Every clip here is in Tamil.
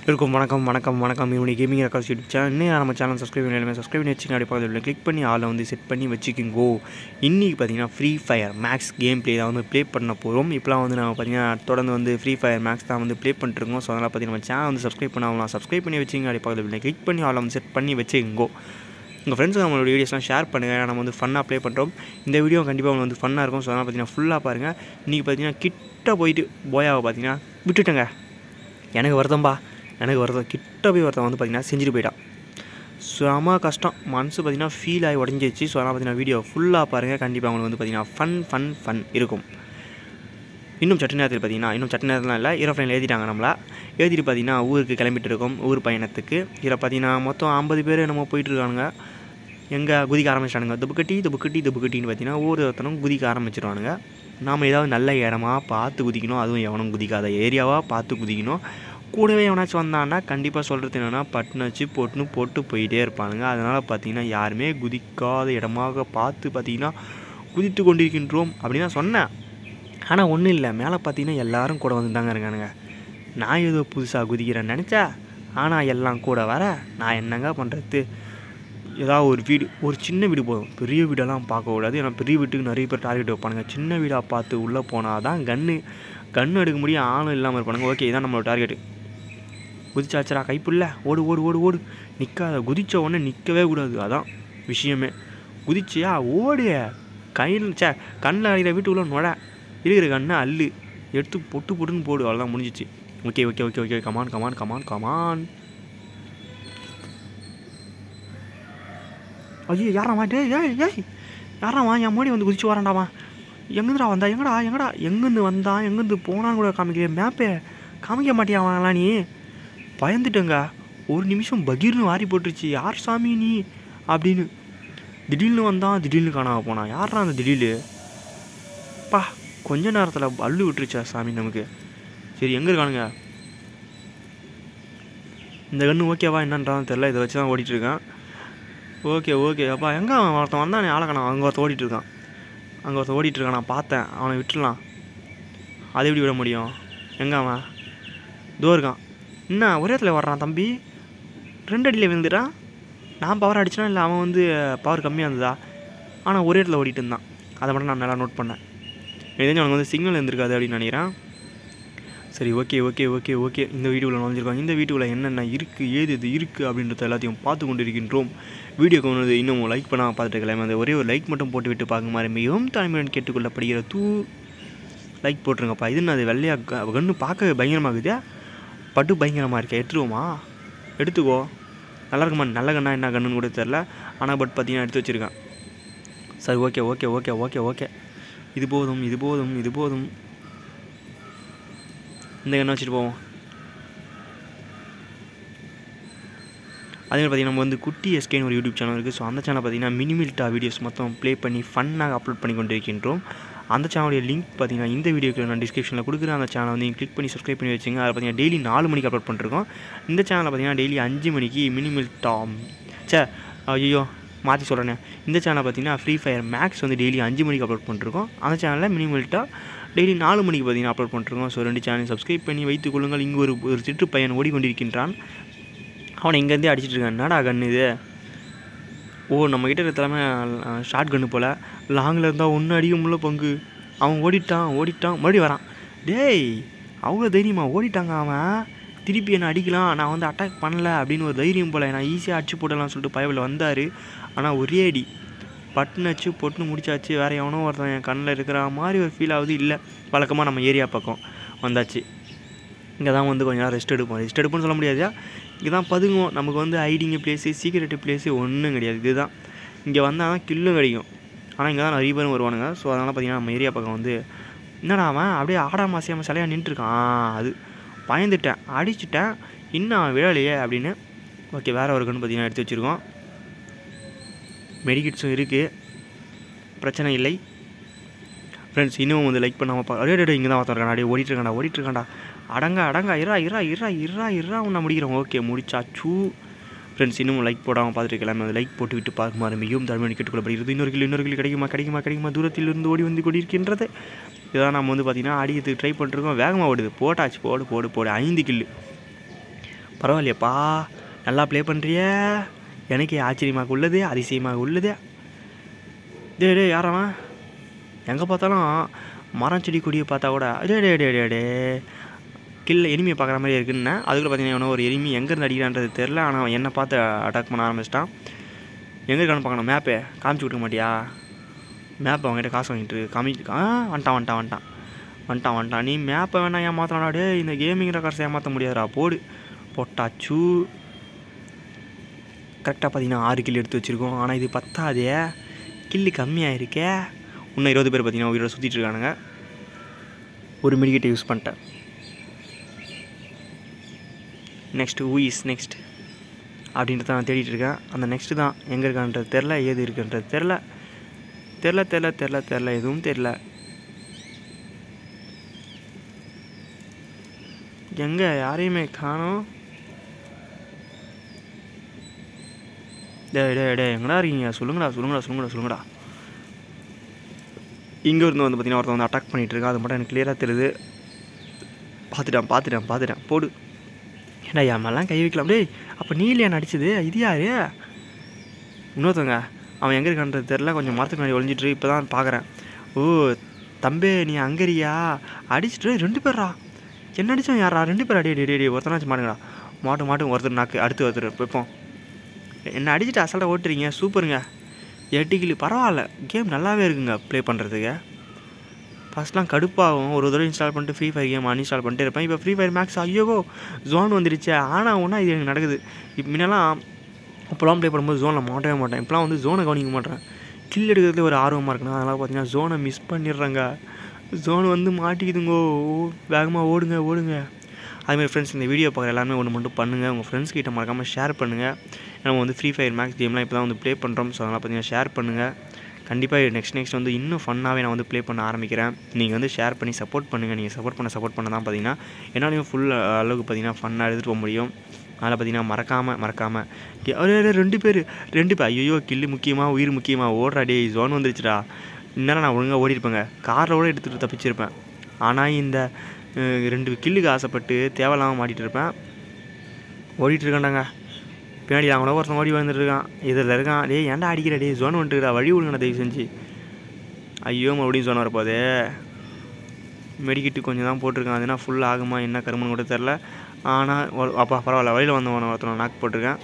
இருக்கும் வணக்கம் வணக்கம் வணக்கம் இவனி கேமிங் ரெக்கார்ட்ஸ் யூடியூப் சேனல் இன்னும் நம்ம சேனல் சப்ஸ்கிரைப் பண்ணி சப்ஸ்கிரைப் பண்ணி வச்சுங்க அப்படி பக்கத்தில் கிளிக் பண்ணி ஆளை வந்து செட் பண்ணி வச்சுக்கிங்கோ இன்றைக்கி பார்த்தீங்கன்னா free fire max game play தான் வந்து ப்ளே பண்ண போகிறோம் இப்போலாம் வந்து நம்ம பார்த்தீங்கன்னா தொடர்ந்து வந்து ஃப்ரீ ஃபயர் மேக்ஸ் தான் வந்து ப்ளே பண்ணிட்டுருக்கோம் ஸோ அதனால் பார்த்தீங்கன்னா நம்ம சேனல் வந்து சப்ஸ்கிரைப் பண்ணாமல் சப்ஸ்கிரைப் பண்ணி வச்சுங்க அப்படி பக்கத்தில் கிளிக் பண்ணி ஆளை வந்து செட் பண்ணி வச்சுக்கோங்கோ உங்கள் ஃப்ரெண்ட்ஸுக்கு நம்மளோட வீடியோஸ்லாம் ஷேர் பண்ணுங்கள் நம்ம வந்து ஃபன்னாக ப்ளே பண்ணுறோம் இந்த வீடியோ கண்டிப்பாக உங்களுக்கு வந்து ஃபன்னாக இருக்கும் ஸோ அதனால் பார்த்தீங்கன்னா ஃபுல்லாக பாருங்கள் இன்றைக்கி பார்த்தீங்கன்னா கிட்ட போயிட்டு போயாவை பார்த்தீங்கன்னா விட்டுட்டேங்க எனக்கு வருத்தம்பா எனக்கு வருத்தம் கிட்ட போய் ஒருத்தன் வந்து பார்த்தீங்கன்னா செஞ்சுட்டு போயிட்டான் செம கஷ்டம் மனசு பார்த்தீங்கன்னா ஃபீல் ஆகி உடஞ்சிச்சு ஸோ அதனால் பார்த்தீங்கன்னா வீடியோ ஃபுல்லாக பாருங்கள் கண்டிப்பாக உங்களுக்கு வந்து பார்த்தீங்கன்னா ஃபன் ஃபன் ஃபன் இருக்கும் இன்னும் சட்ட நேரத்தில் பார்த்தீங்கன்னா இன்னும் சட்ட நேரத்துலாம் இல்லை ஏரோப்ளைனில் ஏற்றிட்டாங்க நம்மளா ஏற்றிட்டு பார்த்தீங்கன்னா ஊருக்கு கிளம்பிட்டு இருக்கோம் ஊர் பயணத்துக்கு இதில் பார்த்தீங்கன்னா மொத்தம் ஐம்பது பேர் நம்ம போயிட்டுருக்கானுங்க எங்கே குதிக்க ஆரம்பிச்சிட்டானுங்க துப்புக்கட்டி துப்புக்கட்டி துப்புக்கட்டின்னு பார்த்தீங்கன்னா ஒவ்வொரு ஒருத்தனும் குதிக்க ஆரம்பிச்சிடுவானுங்க நாம் ஏதாவது நல்ல இடமா பார்த்து குதிக்கணும் அதுவும் எவனும் குதிக்காத ஏரியாவாக பார்த்து குதிக்கணும் கூடவே எவனாச்சும் வந்தான்னா கண்டிப்பாக சொல்கிறது என்னென்னா பட்டுன்னு வச்சு போட்டுன்னு போட்டு போயிட்டே இருப்பானுங்க அதனால் பார்த்தீங்கன்னா யாருமே குதிக்காத இடமாக பார்த்து பார்த்தீங்கன்னா குதித்து கொண்டிருக்கின்றோம் அப்படின்னு தான் சொன்னேன் ஆனால் ஒன்றும் இல்லை மேலே பார்த்தீங்கன்னா எல்லாரும் கூட வந்து தாங்க இருக்கானுங்க நான் ஏதோ புதுசாக குதிக்கிறேன்னு நினச்சா ஆனால் எல்லாம் கூட வர நான் என்னங்க பண்ணுறது ஏதாவது ஒரு வீடு ஒரு சின்ன வீடு போதும் பெரிய வீடெல்லாம் பார்க்கக்கூடாது ஏன்னா பெரிய வீட்டுக்கு நிறைய பேர் டார்கெட் வைப்பானுங்க சின்ன வீடாக பார்த்து உள்ளே போனால் தான் கன்று கன்று எடுக்க முடியும் ஆளும் இல்லாமல் இருப்பானுங்க ஓகே இதான் நம்மளோட டார்கெட்டு குதிச்சாச்சரா கைப்புள்ள ஓடு ஓடு ஓடு ஓடு நிற்காத குதிச்ச உடனே நிற்கவே கூடாது அதான் விஷயமே குதிச்சியா ஓடு கையில் சே கண்ணில் அடிக்கிற வீட்டுக்குள்ளே நுழ இருக்கிற கண்ணை அள்ளு எடுத்து பொட்டு பொட்டுன்னு போடு அவ்வளோதான் முடிஞ்சிச்சு okay okay okay okay come on come on come on come on ஐயோ யாராம்மா டேய் ஏய் ஏய் யாராம்மா என் மோடி வந்து குதிச்சு வரான்டாமா எங்கேருந்துடா வந்தா எங்கடா எங்கடா எங்கேருந்து வந்தான் எங்கேருந்து போனான்னு கூட காமிக்கிறேன் மேப்பே காமிக்க மாட்டியா அவன்லாம் நீ பயந்துட்டேங்க ஒரு நிமிஷம் பகீர்னு வாரி போட்டுருச்சு யார் சாமி நீ அப்படின்னு திடீர்னு வந்தான் திடீர்னு காணாம போனான் யாரா அந்த திடீர்னு பா கொஞ்ச நேரத்தில் அள்ளு விட்டுருச்சா சாமி நமக்கு சரி எங்கே இருக்கானுங்க இந்த கன்று ஓகேவா என்னன்றான்னு தெரில இதை வச்சு தான் ஓடிட்டுருக்கேன் ஓகே ஓகே அப்பா எங்கே அவன் ஒருத்தன் வந்தானே ஆளக்கணா அங்கே ஒருத்தன் ஓடிட்டு இருக்கான் அங்கே ஒருத்தன் ஓடிட்டு இருக்கான் நான் பார்த்தேன் அவனை விட்டுடலாம் அதை எப்படி விட முடியும் எங்கே அவன் தோ இருக்கான் என்ன ஒரே இடத்துல வர்றான் தம்பி ரெண்டு அடியில் விழுந்துட்டான் நான் பவர் அடிச்சேனா இல்லை அவன் வந்து பவர் கம்மியாக இருந்ததா ஆனால் ஒரே இடத்துல ஓடிட்டு இருந்தான் அதை மட்டும் நான் நல்லா நோட் பண்ணேன் எனக்கு தெரிஞ்சு அவனுக்கு வந்து சிக்னல் இருந்திருக்காது அப்படின்னு நினைக்கிறேன் சரி ஓகே ஓகே ஓகே ஓகே இந்த வீடியோவில் நுழைஞ்சிருக்கோம் இந்த வீடியோவில் என்னென்ன இருக்குது ஏது இது இருக்குது அப்படின்றத எல்லாத்தையும் பார்த்து கொண்டு இருக்கின்றோம் வீடியோக்கு வந்து இன்னும் லைக் பண்ணாமல் பார்த்துட்டு இருக்கலாம் அந்த ஒரே ஒரு லைக் மட்டும் போட்டு விட்டு பார்க்குமாறு மிகவும் தாழ்மையுடன் கேட்டுக்கொள்ளப்படுகிற தூ லைக் போட்டுருங்கப்பா இது அது வெள்ளையாக கன்று பார்க்க பயங்கரமாகுதே பட்டு பயங்கரமாக இருக்கே எடுத்துருவோமா எடுத்துக்கோ நல்லா இருக்குமா நல்ல கண்ணா என்ன கண்ணுன்னு கூட தெரில ஆனால் பட் பார்த்தீங்கன்னா எடுத்து வச்சுருக்கேன் சரி okay okay okay okay okay இது போதும் இது போதும் இது போதும் இந்த கண்ணை வச்சுட்டு போவோம் அதே மாதிரி பார்த்தீங்கன்னா நம்ம வந்து குட்டி எஸ்கேன்னு ஒரு யூடியூப் சேனல் இருக்குது ஸோ அந்த சேனல் பார்த்தீங்கன்னா மினிமில்ட்டா வீடியோஸ் மொத்தம் ப்ளே பண்ணி ஃபன்னாக அப்லோட் பண்ணி கொண்டிருக்கின்றோம் அந்த சேனலுடைய லிங்க் பார்த்தீங்கன்னா இந்த வீடியோக்கு நான் டிஸ்கிரிப்ஷனில் கொடுக்குறேன் அந்த சேனல் வந்து கிளிக் பண்ணி சப்ஸ்கிரைப் பண்ணி வச்சுங்க அதை பார்த்தீங்கன்னா டெய்லி நாலு மணிக்கு அப்லோட் பண்ணிருக்கோம் இந்த சேனலில் பார்த்தீங்கன்னா டெய்லி அஞ்சு மணிக்கு மினிமில் டாம் சே ஐயோ மாற்றி சொல்கிறேனே இந்த சேனல் பார்த்தீங்கன்னா ஃப்ரீ ஃபயர் மேக்ஸ் வந்து டெய்லி அஞ்சு மணிக்கு அப்லோட் பண்ணிருக்கோம் அந்த சேனலில் மினிமில்ட்டா டெய்லி நாலு மணிக்கு பார்த்தீங்கன்னா அப்லோட் பண்ணிருக்கோம் ஸோ ரெண்டு சேனல் சப்ஸ்கிரைப் பண்ணி வைத்துக் கொள்ளுங்கள் இங்கே ஒரு ஒரு சிற்று பையன் ஓடிக்கொண்டிருக்கின்றான் அவனை இங்கேருந்தே அடிச்சிட்டு இருக்கான் என்னடா கன்று இது ஓ நம்மக்கிட்ட இருக்கிற தலைமை ஷார்ட் கன்று போல் லாங்கில் இருந்தால் ஒன்று அடிக்க முடியல பங்கு அவன் ஓடிட்டான் ஓடிட்டான் மறுபடியும் வரான் டேய் அவ்வளோ தைரியமாக ஓடிட்டாங்க அவன் திருப்பி என்னை அடிக்கலாம் நான் வந்து அட்டாக் பண்ணல அப்படின்னு ஒரு தைரியம் போல் நான் ஈஸியாக அடிச்சு போடலாம்னு சொல்லிட்டு பயவில் வந்தார் ஆனால் ஒரே அடி பட்டுன்னு வச்சு பொட்டுன்னு முடிச்சாச்சு வேறு எவனோ ஒருத்தன் என் கண்ணில் இருக்கிற மாதிரி ஒரு ஃபீல் ஆகுது இல்லை வழக்கமாக நம்ம ஏரியா பக்கம் வந்தாச்சு இங்கே தான் வந்து கொஞ்சம் நேரம் ரெஸ்ட் எடுப்போம் ரெஸ்ட் எடுப்போம்னு சொல்ல முடியாது இங்கே தான் பதுங்குவோம் நமக்கு வந்து ஐடிங்க பிளேஸு சீக்கிரட்டு பிளேஸு ஒன்றும் கிடையாது இதுதான் இங்கே வந்தால் தான் கில்லும் கிடைக்கும் ஆனால் இங்கே தான் நிறைய பேரும் வருவானுங்க ஸோ அதனால் பார்த்தீங்கன்னா நம்ம ஏரியா பக்கம் வந்து என்னடா அவன் அப்படியே ஆடாம அசையாமல் சிலையாக நின்றுருக்கான் அது பயந்துட்டேன் அடிச்சிட்டேன் இன்னும் அவன் விழலையே அப்படின்னு ஓகே வேறு ஒரு கன்று பார்த்தீங்கன்னா எடுத்து வச்சுருக்கோம் மெடிக்கிட்ஸும் இருக்குது பிரச்சனை இல்லை ஃப்ரெண்ட்ஸ் இன்னும் வந்து லைக் பண்ணாமல் பா அடே டே இங்கே தான் ஒருத்தன் அப்படியே ஓடிட்டு இருக்காண்டா ஓடிட்டு இருக்காண்டா அடங்க அடங்க இரா இரா இரா இரா இரா உன்னை முடிக்கிறோம் ஓகே முடிச்சாச்சு ஃப்ரெண்ட்ஸ் இன்னும் லைக் போடாமல் பார்த்துட்டு எல்லாமே வந்து லைக் போட்டு விட்டு பார்க்குமாறு மிகவும் தர்மணி கேட்டுக்கொள்ளப்படுகிறது இன்னொரு கிலோ இன்னொரு கிலோ கிடைக்குமா கிடைக்குமா கிடைக்குமா தூரத்தில் இருந்து ஓடி வந்து கொண்டிருக்கின்றது இதான் நம்ம வந்து பார்த்திங்கன்னா அடிக்கிறதுக்கு ட்ரை பண்ணிருக்கோம் வேகமாக ஓடுது போட்டாச்சு போடு போடு போடு ஐந்து கில்லு பரவாயில்லையப்பா நல்லா ப்ளே பண்ணுறிய எனக்கு ஆச்சரியமாக உள்ளது அதிசயமாக உள்ளது டே டே யாரவன் எங்கே பார்த்தாலும் மரம் செடி கொடியை பார்த்தா கூட டே டே டே டே டே கில்ல எனிமியை பார்க்குற மாதிரி இருக்குன்னு அதுக்குள்ள பார்த்தீங்கன்னா ஒரு எனிமி எங்கேருந்து அடிக்கிறான்றது தெரில ஆனால் அவன் என்னை பார்த்து அட்டாக் பண்ண ஆரம்பிச்சிட்டான் எங்கே இருக்கான்னு பார்க்கணும் மேப்பே காமிச்சு விட்டுக்க மாட்டியா மேப் அவங்ககிட்ட காசு வாங்கிட்டு இருக்கு. காமி ஆ வந்துட்டான் வந்துட்டான் வந்துட்டான் வந்துட்டான் வந்துட்டான் நீ மேப்பை வேணா ஏமாத்தலாம் டே இந்த கேமிங் ரெக்கார்ட்ஸ் ஏமாற்ற முடியாதுடா போடு பொட்டாச்சு கரெக்டாக பார்த்தீங்கன்னா ஆறு கில் எடுத்து வச்சுருக்கோம் ஆனால் இது பத்தாதே கில்லு கம்மியாக இருக்கே இன்னும் இருபது பேர் பார்த்தீங்கன்னா உயிரோட சுற்றிட்டு இருக்கானுங்க ஒரு மெடிக்கெட்டை யூஸ் பண்ணிட்டேன் நெக்ஸ்ட் ஹூ இஸ் நெக்ஸ்ட் அப்படின்றத நான் தேடிட்டு இருக்கேன் அந்த நெக்ஸ்ட்டு தான் எங்கே இருக்கான்றது தெரில ஏது இருக்குன்றது தெரில தெரில தெரில தெரில தெரில எதுவும் தெரில எங்கே யாரையுமே காணோம் டேய் டேய் டேய் எங்கடா இருக்கீங்க சொல்லுங்கடா சொல்லுங்கடா சொல்லுங்கடா சொல்லுங்கடா இங்கே இருந்து வந்து பார்த்தீங்கன்னா ஒருத்தன் வந்து அட்டாக் பண்ணிகிட்டு இருக்கான் அது மட்டும் எனக்கு கிளியராக தெரியுது பார்த்துட்டேன் பார்த்துட்டேன் பார்த்துட்டேன் போடு ஏன்டா என் மேலாம் கை வைக்கலாம் டேய் அப்போ நீ இல்லையா நடிச்சது இது யாரு இன்னொருத்தவங்க அவன் எங்கே இருக்கான்றது தெரில கொஞ்சம் மரத்துக்கு முன்னாடி ஒளிஞ்சிட்டு இப்போ தான் பார்க்குறேன் ஓ தம்பி நீ அங்கரியா அடிச்சிட்டு ரெண்டு பேரா என்ன அடிச்சவன் யாரா ரெண்டு பேர் அடி அடி அடி, அடி ஒருத்தனாச்சும் மாட்டுங்கடா மாட்டு மாட்டு ஒருத்தர் நாக்கு அடுத்து ஒருத்தர் வைப்போம் என்ன அடிச்சுட்டு அசால்ட்டாக ஓட்டுறீங்க சூப்பருங்க எட்டு கிலி பரவாயில்ல கேம் நல்லாவே இருக்குங்க ப்ளே பண்ணுறதுக்கு ஃபஸ்ட்லாம் கடுப்பாகும் ஒரு தடவை இன்ஸ்டால் பண்ணிட்டு ஃப்ரீ ஃபயர் கேம் அன்இன்ஸ்டால் பண்ணிட்டு இருப்பேன் இப்போ ஃப்ரீ ஃபயர் மேக்ஸ் ஐயோ ஜோன் வந்துடுச்சு ஆனால் ஒன்றா இது எனக்கு நடக்குது இப்போ முன்னெல்லாம் அப்போலாம் ப்ளே பண்ணும்போது ஜோனில் மாட்டவே மாட்டேன் இப்போலாம் வந்து ஜோனை கவனிக்க மாட்டேன் கில் எடுக்கிறதுல ஒரு ஆர்வமாக இருக்குன்னா அதனால் பார்த்தீங்கன்னா ஜோனை மிஸ் பண்ணிடுறாங்க ஜோன் வந்து மாட்டிக்குதுங்கோ வேகமாக ஓடுங்க ஓடுங்க அதுமாதிரி ஃப்ரெண்ட்ஸ் இந்த வீடியோ பார்க்குற எல்லாருமே ஒன்று மட்டும் பண்ணுங்கள் உங்கள் ஃப்ரெண்ட்ஸ் கிட்ட மறக்காமல் ஷேர் பண்ணுங்கள் நம்ம வந்து ஃப்ரீ ஃபயர் மேக்ஸ் கேம்லாம் இப்போ தான் வந்து ப்ளே பண்ணுறோம் ஸோ அதனால் பார்த்தீங்கன்னா ஷேர் பண்ணுங்கள் கண்டிப்பாக நெக்ஸ்ட் நெக்ஸ்ட் வந்து இன்னும் ஃபன்னாகவே நான் வந்து ப்ளே பண்ண ஆரம்பிக்கிறேன் நீங்கள் வந்து ஷேர் பண்ணி சப்போர்ட் பண்ணுங்கள் நீங்கள் சப்போர்ட் பண்ண சப்போர்ட் பண்ண தான் பார்த்தீங்கன்னா என்னாலையும் ஃபுல் அளவுக்கு பார்த்தீங்கன்னா ஃபன்னாக எடுத்துகிட்டு போக முடியும் அதில் பார்த்தீங்கன்னா மறக்காமல் மறக்காமல் அரே அரே ரெண்டு பேர் ரெண்டு பேர் ஐயோ கில்லு முக்கியமாக உயிர் முக்கியமாக ஓடுறா டே ஜோன் வந்துருச்சுடா இந்நேரம் நான் ஒழுங்காக ஓடிருப்பேங்க காரில் கூட எடுத்துகிட்டு தப்பிச்சிருப்பேன் ஆனால் இந்த அஹ், ரெண்டு கில்லுக்கு ஆசைப்பட்டு தேவையில்லாமல் மாட்டிகிட்டு இருப்பேன் ஓடிட்டு இருக்காண்டாங்க பின்னாடி அவங்கள ஒருத்தன் ஓடி வந்துட்டு இருக்கான் இதில் இருக்கான் டேய் ஏன்டா அடிக்கிற டேய் ஜோன் வந்துட்டுடா வழி விடுங்கடா தயவு செஞ்சு ஐயோ மறுபடியும் ஜோன் வரப்போதே மெடிக்கிட்டு கொஞ்சம் தான் போட்டிருக்கான் அதுனா ஃபுல் ஆகுமா என்ன கருமன்னு கூட தெரில ஆனால் ஒரு- அப்பா பரவாயில்ல வழியில் வந்தவன ஒருத்தனை நாக்கு போட்டிருக்கேன்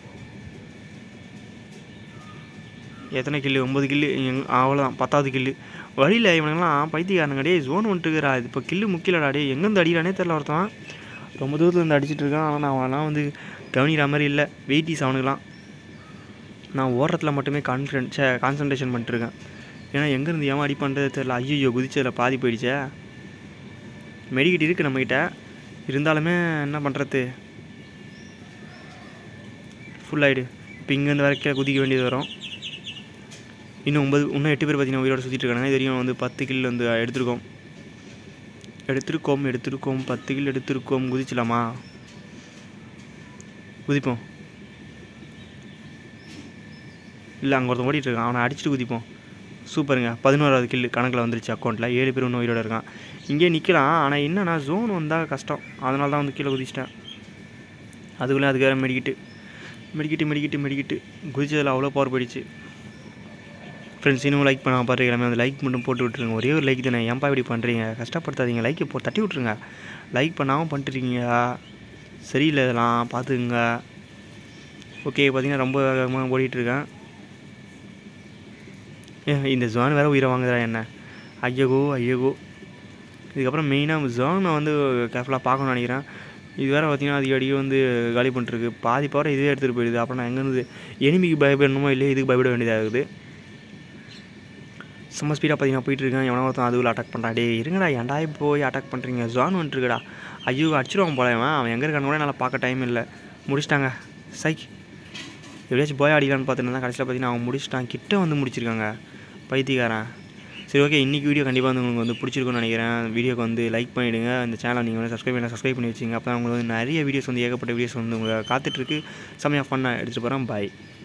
எத்தனை கில்லு ஒம்பது கில்லு எங் அவ்வளோதான் பத்தாவது கில்லு வழியில் இவனுங்களாம் பைத்தியக்காரனுங்க டேய் ஜோன் வந்துட்டுக்கிறா இது இப்போ கில்லு முக்கியலடா டேய் எங்கேருந்து அடிக்கிறானே தெரில ஒருத்தன் ரொம்ப தூரத்துல இருந்து அடிச்சிட்டு இருக்கான் ஆனால் நான் அவன்லாம் வந்து கவனிக்கிற மாதிரி இல்லை வெயிட்டிஸ் அவனுக்குலாம் நான் ஓடுறதுல மட்டுமே கான்ஃபிடென்ட் சே கான்சன்ட்ரேஷன் பண்ணிட்டுருக்கேன் ஏன்னா எங்கேருந்து ஏன் அடிப்பான்றது தெரில ஐயோ குதிச்சதில் பாதி போயிடுச்சே மெடிக்கிட் இருக்குது நம்மக்கிட்ட இருந்தாலுமே என்ன பண்ணுறது ஃபுல் ஆகிடு இப்போ இங்கேருந்து வரைக்கும் குதிக்க வேண்டியது வரும் இன்னும் ஒன்பது இன்னும் எட்டு பேர் பார்த்தீங்கன்னா உயிரோட சுற்றிட்டு இருக்காங்க இது வரைக்கும் வந்து பத்து கில் வந்து எடுத்திருக்கோம் எடுத்திருக்கோம் எடுத்திருக்கோம் பத்து கில் எடுத்திருக்கோம் குதிச்சலாமா குதிப்போம் இல்லை அங்கே ஒருத்தன் ஓடிட்டு இருக்கான் அவனை அடிச்சுட்டு குதிப்போம் சூப்பருங்க பதினோராவது கில்லு கணக்கில் வந்துருச்சு அக்கௌண்ட்டில் ஏழு பேர் இன்னும் உயிரோட இருக்கான் இங்கே நிற்கலாம் ஆனால் என்னன்னா ஜோன் வந்தால் கஷ்டம் அதனால தான் வந்து கீழே குதிச்சிட்டேன் அதுக்குள்ளே அதுக்கு வேறு மெடிக்கிட்டு மெடிக்கிட்டு மெடிக்கிட்டு மெடிக்கிட்டு குதிச்சதில் அவ்வளோ பவர் போயிடுச்சு ஃப்ரெண்ட்ஸ் இன்னும் லைக் பண்ண பாரு எல்லாமே வந்து லைக் மட்டும் போட்டு விட்ருங்க ஒரே ஒரு லைக் தானே ஏன்பா இப்படி பண்ணுறீங்க கஷ்டப்படுத்தாதீங்க லைக்கை போ தட்டி விட்ருங்க லைக் பண்ணாமல் பண்ணிட்டுருக்கீங்க சரியில்லை இதெல்லாம் பார்த்துக்குங்க ஓகே பார்த்தீங்கன்னா ரொம்ப வேகமாக ஓடிட்டுருக்கேன் ஏ இந்த ஜோன் வேறு உயிரை வாங்குதா என்ன ஐயகோ ஐயகோ இதுக்கப்புறம் மெயினாக ஜோனை வந்து கேர்ஃபுல்லாக பார்க்கணும்னு நினைக்கிறேன் இது வேறு பார்த்தீங்கன்னா அது அடிக்க வந்து காலி பண்ணிட்டுருக்கு பாதி பவர் இதுவே எடுத்துகிட்டு போயிடுது அப்புறம் நான் எங்கேருந்து எனிமிக்கு பயப்படணுமோ இல்லையோ இதுக்கு பயப்பட வேண்டியதாக இருக்குது செம்ம ஸ்பீடாக பார்த்தீங்கன்னா போயிட்டு இருக்கேன் எவனோ ஒருத்தன் அதுவில் அட்டாக் பண்ணுறான் டே இருங்கடா ஏன்டா போய் அட்டாக் பண்ணுறீங்க ஜான் வந்துட்டுருக்கடா ஐயோ அடிச்சிடுவான் போல இவன் அவன் எங்கே இருக்கான்னு கூட என்னால் பார்க்க டைம் இல்லை முடிச்சிட்டாங்க சைக் எப்படியாச்சும் போய் அடிக்கலான்னு பார்த்துட்டு இருந்தா கடைசியில் பார்த்தீங்கன்னா அவன் முடிச்சிட்டான் கிட்ட வந்து முடிச்சிருக்காங்க பைத்தியக்காரன் சரி ஓகே இன்றைக்கி வீடியோ கண்டிப்பாக வந்து உங்களுக்கு வந்து பிடிச்சிருக்கும்னு நினைக்கிறேன் வீடியோக்கு வந்து லைக் பண்ணிவிடுங்க இந்த சேனலை நீங்கள் வந்து சப்ஸ்கிரைப் பண்ணி சப்ஸ்கிரைப் பண்ணி வச்சிங்க அப்போ தான் உங்களுக்கு வந்து நிறைய வீடியோஸ் வந்து ஏகப்பட்ட வீடியோஸ் வந்து உங்களை காத்துட்ருக்கு செம்மையாக ஃபன்னாக எடுத்துகிட்டு போகிறேன் பாய்